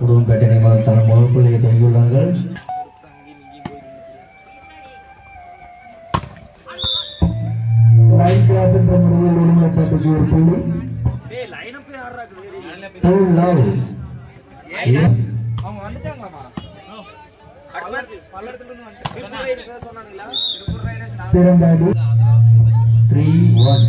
உடும்பேட்டை நியமனம் தன முதல் புள்ளியை தொடங்கியுள்ளார்கள் லைன் கிராஸ் என்ற முறையில் ஒருமுறைப்பட்டது ஒரு புள்ளி Too low. அவங்க வந்துட்டாங்களாமா பல்லடத்துல இருந்து வந்துட்டாங்க சிறந்த அடி Three one.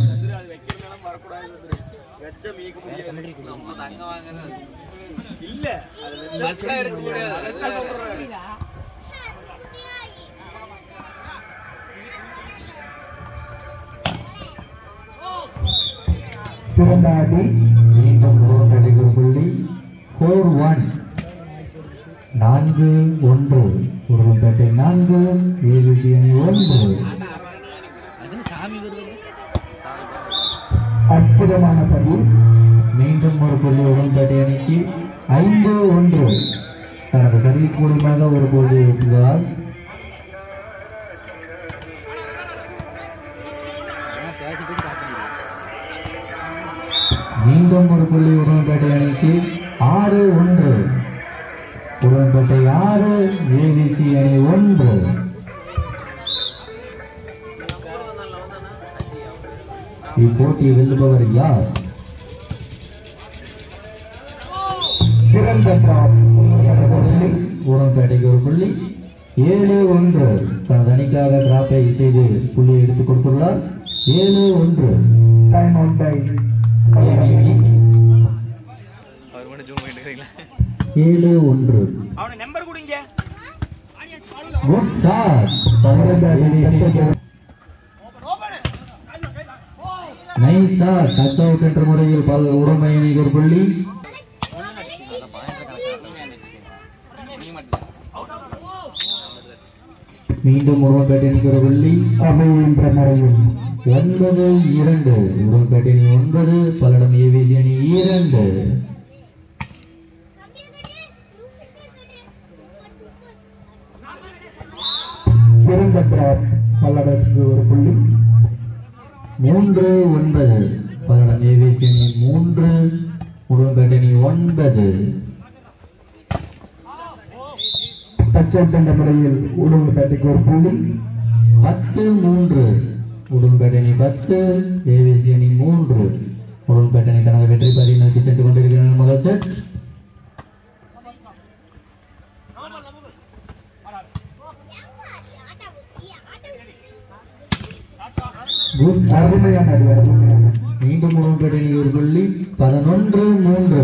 சிறந்த அடி மீண்டும் உடும்பேட்டைக்கு ஒரு புள்ளி ஃபோர் ஒன் நான்கு ஒன்று உடும்பேட்டை நான்கு ஏழுசி அணி ஒன்று அற்புதமான சர்வீஸ் மீண்டும் ஒரு புள்ளி உடன்பேட்டை அணிக்கு ஐந்து ஒன்று தனது சர்வீஸ் மூலியமாக ஒரு புள்ளி வெட்டுகிறார் மீண்டும் ஒரு புள்ளி உடன்பேட்டை அணிக்கு ஆறு ஒன்று உடன்பேட்டை ஆறு ஏவிசி அணி ஒன்று இப்போட்டியை வெல்லுபவர் யார் சிறந்த டிராப் புள்ளி ஊனம்பேட்டைக்கு ஒரு புள்ளி ஏழு ஒன்று தனது அணிக்காக டிராப்பை செய்து புள்ளியை எடுத்துக் கொடுத்துள்ளார் ஏழு ஒன்று டைம் அவுட் பை ஏழு ஒன்று அவனை நம்பர் கொடுங்க குட் ஷாட் சிறந்த அடி தட்டத்தை நைஸா டச் அவுட் என்ற முறையில் பல் உடம்பை அணிக்கு ஒரு புள்ளி மீண்டும் உடம்பேட்டை அணிக்கு ஒரு புள்ளி அமைகின்ற முறையில் ஒன்பது இரண்டு உடம்பேட்டை அணி ஒன்பது பல்லடம் ஏவிசி அணி இரண்டு சிறந்த டிராப் பல்லடத்துக்கு ஒரு புள்ளி மூன்று ஒன்பது பல்லடம் ஏவிசி அணி மூன்று உடம்பேட்டை அணி ஒன்பது டச் அவுட் என்ற முறையில் உடுமலைப்பேட்டைக்கு ஒரு புள்ளி பத்து மூன்று உடம்பேட்டை அணி பத்து ஏவிசி அணி மூன்று உடம்பேட்டை அணி தனது வெற்றி பாதையை நோக்கி சென்று கொண்டிருக்கிறார் முதல் செட் குட் அருமையான அடி அருமையான மீண்டும் உடம்பேட்டை அணி ஒரு புள்ளி பதினொன்று மூன்று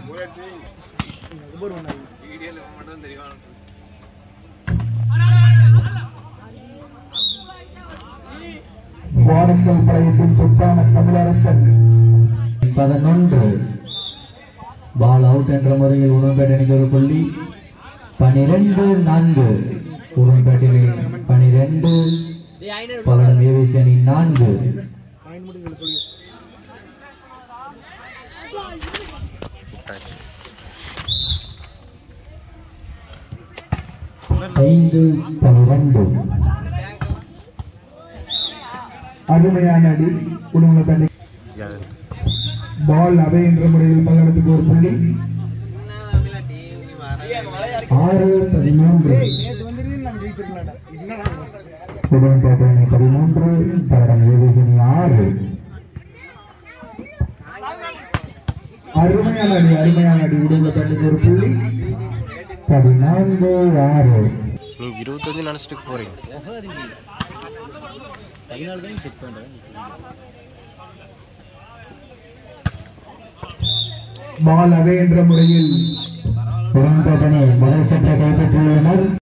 வானக்கல் பழையத்தின் சொத்தான தமிழரசன் பதினொன்று பால் அவுட் என்ற முறையில் உடம்பேட்டை அணிக்கு ஒரு புள்ளி பனிரெண்டு நான்கு உடம்பேட்டை பனிரெண்டு பல்லடம் ஏவிசி அணி நான்கு ஐந்து பனிரெண்டு அருமையான அடி உடுமலைப்பேட்டை பால் அவை என்ற முறையில் பல்லடத்துக்கு ஒரு புள்ளி ஆறு பதிமூன்று உடன்பேட்டை அணி பதிமூன்று பல்லடம் ஏவிசி அணி ஆறு அருமையான அடி அருமையான அடி உடுமலைப்பேட்டைக்கு ஒரு புள்ளி பதினான்கு ஆறு நீங்க இருபத்தஞ்சு நினைச்சிட்டு போறீங்க பால் அவை என்ற முறையில் உடன்பேட்டை அணி முதல் சட்டை கைப்பற்றியுள்ளனர்